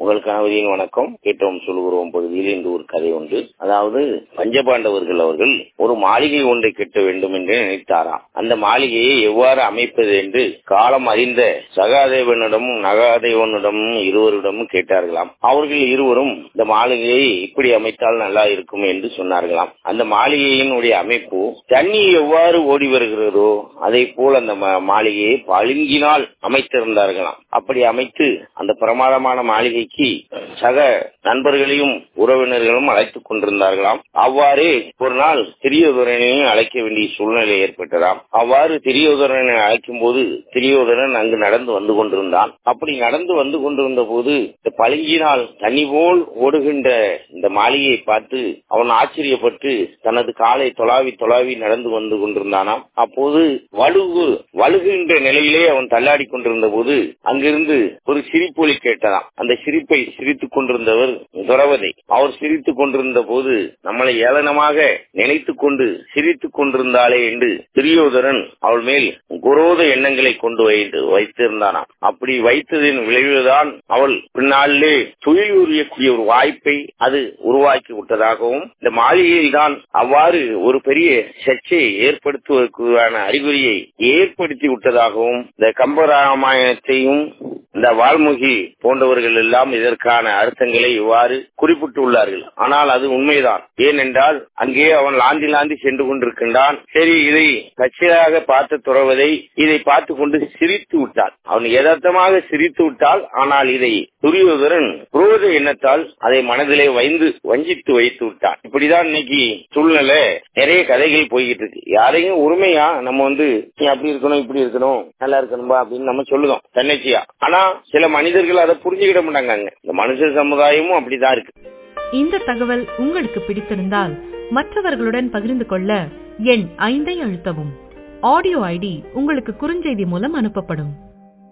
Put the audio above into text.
உங்கள் கணவரின் வணக்கம் கேட்டோம் சொல்கிறோம் பகுதியில் இந்த ஒரு கதை உண்டு அதாவது பஞ்சபாண்டவர்கள் அவர்கள் ஒரு மாளிகை ஒன்றை கட்ட வேண்டும் என்று நினைத்தாராம் அந்த மாளிகையை எவ்வாறு அமைப்பது என்று காலம் அறிந்த சகாதேவனிடமும் நகாதேவனிடமும் இருவரிடமும் கேட்டார்களாம் அவர்கள் இருவரும் இந்த மாளிகையை இப்படி அமைத்தால் நல்லா இருக்கும் என்று சொன்னார்களாம் அந்த மாளிகையினுடைய அமைப்பு தண்ணி எவ்வாறு ஓடி வருகிறதோ அதை போல் அந்த மாளிகையை பழுங்கினால் அமைத்திருந்தார்களாம் அப்படி அமைத்து அந்த பிரமாதமான மாளிகைக்கு சக நண்பர்களையும் உறவினர்களும் அழைத்துக் கொண்டிருந்தார்களாம் அவ்வாறே ஒரு நாள் திரியோதரனையும் அழைக்க வேண்டிய சூழ்நிலை ஏற்பட்டதாம் அவ்வாறு திரியோதரனை அழைக்கும் போது திரியோதரன் அங்கு நடந்து வந்து கொண்டிருந்தான் அப்படி நடந்து வந்து கொண்டிருந்த போது இந்த பழுங்கினால் தனி போல் ஓடுகின்ற இந்த மாளிகையை பார்த்து அவன் ஆச்சரியப்பட்டு தனது காலை தொலாவி தொலாவி நடந்து வந்து கொண்டிருந்தானாம் அப்போது வலுகு வலுகின்ற நிலையிலே அவன் தள்ளாடி கொண்டிருந்த போது அங்கிருந்து ஒரு சிரிப்பொலி கேட்டதாம் அந்த சிரிப்பை சிரித்துக் கொண்டிருந்தவர் துறவதை அவர் சிரித்துக் கொண்டிருந்த போது நம்மளை ஏளனமாக நினைத்துக் கொண்டு சிரித்துக் கொண்டிருந்தாளே என்று திரியோதரன் அவள் மேல் குரோத எண்ணங்களை கொண்டு வைத்திருந்தானாம் அப்படி வைத்ததின் விளைவுதான் அவள் பின்னாலே தொழில் உரியக்கூடிய ஒரு வாய்ப்பை அது உருவாக்கி விட்டதாகவும் இந்த மாளிகையில் தான் அவ்வாறு ஒரு பெரிய சர்ச்சையை ஏற்படுத்துவதற்கான அறிகுறியை ஏற்படுத்தி விட்டதாகவும் இந்த கம்பராமாயணத்தையும் இந்த வால்முகி போன்றவர்கள் எல்லாம் இதற்கான அர்த்தங்களை இவ்வாறு குறிப்பிட்டுள்ளார்கள் ஆனால் அது உண்மைதான் ஏனென்றால் அங்கே அவன் லாந்தி லாந்தி சென்று கொண்டிருக்கின்றான் சரி இதை கட்சியாக பார்த்து துறவதை இதை பார்த்து கொண்டு சிரித்து விட்டான் அவன் யதார்த்தமாக சிரித்து விட்டால் ஆனால் இதை துரியோதரன் குரோத எண்ணத்தால் அதை மனதிலே வைந்து வஞ்சித்து வைத்து விட்டான் இப்படிதான் இன்னைக்கு சூழ்நிலை நிறைய கதைகள் போய்கிட்டு இருக்கு யாரையும் உரிமையா நம்ம வந்து நீ அப்படி இருக்கணும் இப்படி இருக்கணும் நல்லா இருக்கணும்பா அப்படின்னு நம்ம சொல்லுதோம் தன்னிச்சையா ஆனா சில மனிதர்கள் அதை புரிஞ்சுக்கிட மாட்டாங்க இந்த மனுஷ சமுதாயமும் அப்படிதான் இருக்கு இந்த தகவல் உங்களுக்கு பிடித்திருந்தால் மற்றவர்களுடன் பகிர்ந்து கொள்ள எண் ஐந்தை அழுத்தவும் ஆடியோ ஐடி உங்களுக்கு குறுஞ்செய்தி மூலம் அனுப்பப்படும்